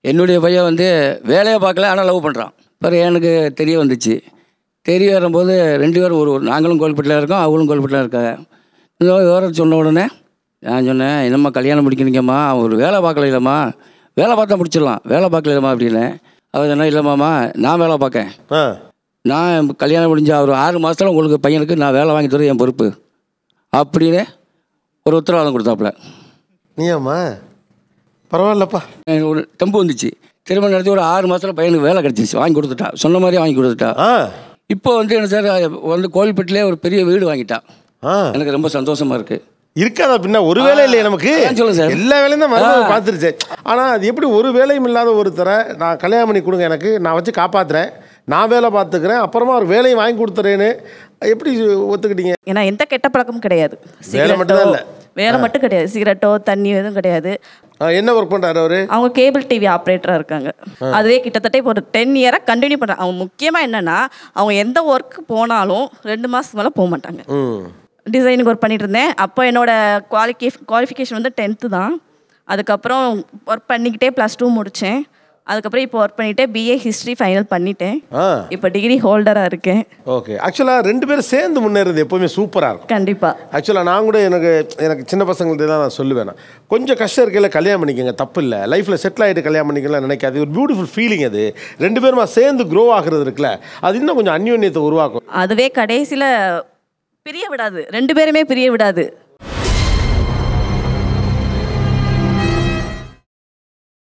என்னுடைய பையன் வந்து வேலையை பார்க்கல ஆனால் லவ் பண்ணுறான் பிறகு எனக்கு தெரிய வந்துச்சு தெரிய வரும்போது ரெண்டு பேரும் ஒரு ஒரு- நாங்களும் கோல்பட்டில் இருக்கோம் அவங்களும் கோல்பட்டில் இருக்காங்க இந்த விவரம் சொன்ன உடனே நான் சொன்னேன் என்னம்மா கல்யாணம் முடிக்கணுங்கம்மா அவன் ஒரு வேலை பார்க்கல இல்லைம்மா வேலை பார்த்தா முடிச்சிடலாம் வேலை பார்க்கல இல்லைம்மா அப்படின்னு அவர் சொன்னா இல்லைம்மாம்மா நான் வேலை பார்க்கேன் ஆ நான் கல்யாணம் முடிஞ்ச ஒரு ஆறு மாதத்தில் உங்களுக்கு பையனுக்கு நான் வேலை வாங்கி தரேன் என் பொறுப்பு அப்படின்னு ஒரு உத்தரவாதம் கொடுத்தாப்புல நீயாம்மா பரவாயில்லப்பா எனக்கு ஒரு தெம்பு வந்துச்சு திருமணம் நடத்தி ஒரு ஆறு மாதத்தில் பையனுக்கு வேலை கிடச்சிச்சு வாங்கி கொடுத்துட்டா சொன்ன மாதிரியே வாங்கி கொடுத்துட்டா ஆ இப்போ வந்து என்ன சார் வந்து கோவில்பட்டிலே ஒரு பெரிய வீடு வாங்கிட்டா ஆ எனக்கு ரொம்ப சந்தோஷமா இருக்கு இருக்காதா பின்ன ஒரு வேலை இல்லையே நமக்கு அதான் சொல்லுங்க சார். எல்லா வேலையும் தான் மருமக பார்த்துருச்சு ஆனால் அது எப்படி ஒரு வேலையும் இல்லாத ஒருத்தரை நான் கல்யாணம் பண்ணி கொடுங்க எனக்கு நான் வச்சு காப்பாத்துறேன் நான் வேலை பார்த்துக்கிறேன் அப்புறமா ஒரு வேலையும் வாங்கி கொடுத்துறேன்னு எப்படி ஒத்துக்கிட்டீங்க ஏன்னா எந்த கெட்ட பழக்கமும் கிடையாது வேலை மட்டும்தான் இல்ல. வேலை மட்டும் கிடையாது சிகரெட்டோ தண்ணி எதுவும் கிடையாது ஆ, என்ன ஒர்க் பண்ணுறாரு அவரு அவங்க கேபிள் டிவி ஆப்ரேட்டராக இருக்காங்க அதுவே கிட்டத்தட்ட இப்போ ஒரு டென் இயராக கண்டினியூ பண்ணுறாங்க அவங்க முக்கியமாக என்னென்னா அவங்க எந்த ஒர்க்கு போனாலும் ரெண்டு மாதத்துக்கு மேலே போக மாட்டாங்க ம் டிசைனுக்கு ஒர்க் பண்ணிட்டு இருந்தேன் அப்போ என்னோட குவாலிஃபி குவாலிஃபிகேஷன் வந்து டென்த்து தான் அதுக்கப்புறம் ஒர்க் பண்ணிக்கிட்டே ப்ளஸ் டூ முடித்தேன் அதுக்கப்புறம் இப்போ ஒர்க் பண்ணிட்டே பிஏ ஹிஸ்ட்ரி ஃபைனல் பண்ணிட்டேன் ஆ இப்போ டிகிரி ஹோல்டராக இருக்கேன் ஓகே ஆக்சுவலாக ரெண்டு பேரும் சேர்ந்து முன்னேறது எப்போவுமே சூப்பராக இருக்கும் கண்டிப்பாக ஆக்சுவலாக நான் கூட எனக்கு எனக்கு சின்ன பசங்கள்ட்ட தான் நான் சொல்லுவேன் நான். கொஞ்சம் கஷ்டம் இருக்கையில் கல்யாணம் பண்ணிக்கோங்க தப்பு இல்லை லைஃப்பில் செட்டில் ஆகிட்டு கல்யாணம் பண்ணிக்கலாம் நினைக்காது ஒரு பியூட்டிஃபுல் ஃபீலிங் அது ரெண்டு பேருமா சேர்ந்து க்ரோ ஆகுறது இருக்குல்ல அது இன்னும் கொஞ்சம் அந்யோன்யத்தை உருவாக்கும் அதுவே கடைசியில் பிரிய விடாது ரெண்டு பேருமே பிரிய விடாது